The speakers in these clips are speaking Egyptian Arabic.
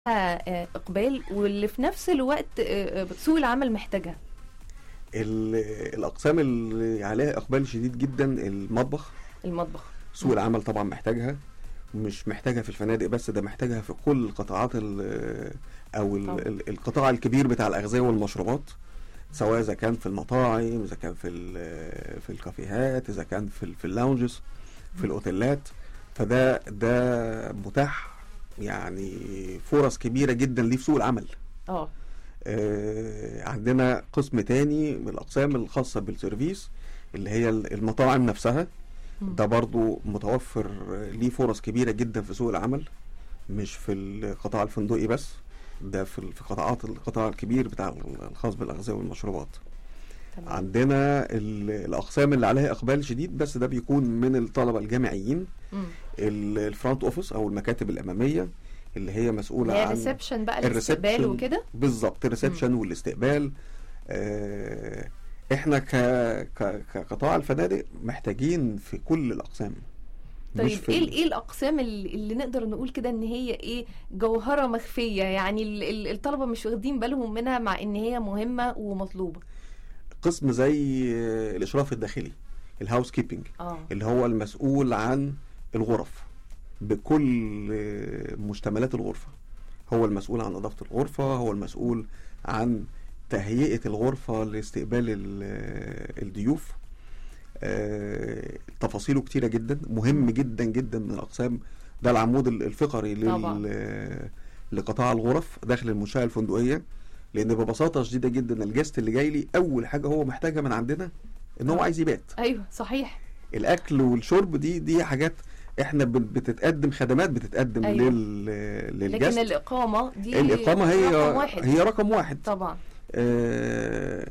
آه، اقبال واللي في نفس الوقت آه، آه، سوق العمل محتاجها ال- الاقسام اللي عليها اقبال شديد جدا المطبخ المطبخ سوق العمل طبعا محتاجها مش محتاجها في الفنادق بس ده محتاجها في كل القطاعات ال- او ال- طبعا. ال- القطاع الكبير بتاع الاغذيه والمشروبات سواء اذا كان في المطاعم اذا كان في ال- في الكافيهات اذا كان في ال- في اللاونجز في الاوتيلات فده ده متاح يعني فرص كبيره جدا ليه في سوق العمل اه آه، عندنا قسم تاني من الأقسام الخاصة بالسيرفيس اللي هي المطاعم نفسها مم. ده برضو متوفر ليه فرص كبيرة جدا في سوق العمل مش في القطاع الفندقي بس ده في في قطاعات القطاع الكبير بتاع الخاص بالأغذية والمشروبات تمام. عندنا ال- الأقسام اللي عليها إقبال شديد بس ده بيكون من الطلبة الجامعيين مم. ال- الفرونت أوفيس أو المكاتب الأمامية اللي هي مسؤولة اللي هي عن الريسبشن بقى الاستقبال الريسبشن وكده بالظبط الريسبشن والاستقبال آه، احنا ك... ك... كقطاع الفنادق محتاجين في كل الاقسام طيب مش في ايه ال- ايه الاقسام اللي, اللي نقدر نقول كده ان هي ايه جوهره مخفيه يعني ال- ال- الطلبه مش واخدين بالهم منها مع ان هي مهمه ومطلوبه قسم زي آه، الاشراف الداخلي الهاوس كيبنج اه اللي هو المسؤول عن الغرف بكل آه، مشتملات الغرفه هو المسؤول عن نظافه الغرفه هو المسؤول عن تهيئه الغرفه لاستقبال ال- آه، الضيوف آه، تفاصيله كتيره جدا مهم جدا جدا من الاقسام ده العمود ال- الفقري طبعاً. لل لقطاع الغرف داخل المنشاه الفندقيه لان ببساطه شديده جدا الجست اللي جاي لي اول حاجه هو محتاجها من عندنا ان هو آه. عايز يبات ايوه صحيح الاكل والشرب دي دي حاجات احنا بن- بتتقدم خدمات بتتقدم أيوة. لل لكن للجست الاقامه دي الاقامه هي رقم واحد هي رقم واحد طبعا آه،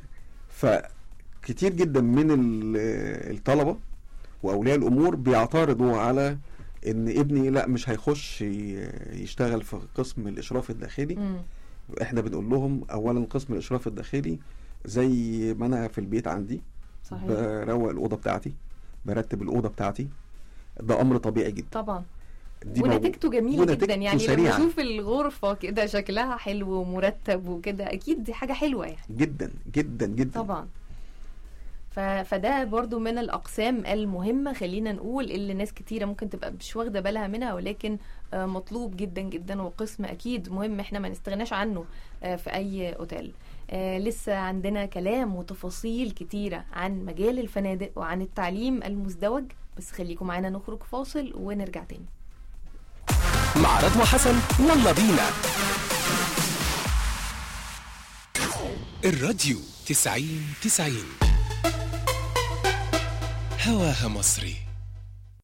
فكتير جدا من ال- الطلبه واولياء الامور بيعترضوا على ان ابني لا مش هيخش ي- يشتغل في قسم الاشراف الداخلي مم. احنا بنقول لهم اولا قسم الاشراف الداخلي زي ما انا في البيت عندي صحيح بروق الاوضه بتاعتي برتب الاوضه بتاعتي ده امر طبيعي جدا طبعا دي موجود- ونتيجته جميله ونتيجته جدا يعني لما سريعة. اشوف الغرفه كده شكلها حلو ومرتب وكده اكيد دي حاجه حلوه يعني جدا جدا جدا طبعا ف... فده برضو من الأقسام المهمة خلينا نقول اللي ناس كتيرة ممكن تبقى مش واخدة بالها منها ولكن آه، مطلوب جدا جدا وقسم أكيد مهم احنا ما نستغناش عنه آه، في أي أوتيل آه، لسه عندنا كلام وتفاصيل كتيرة عن مجال الفنادق وعن التعليم المزدوج بس خليكم معانا نخرج فاصل ونرجع تاني مع رضوى حسن يلا بينا الراديو تسعين تسعين هواها مصري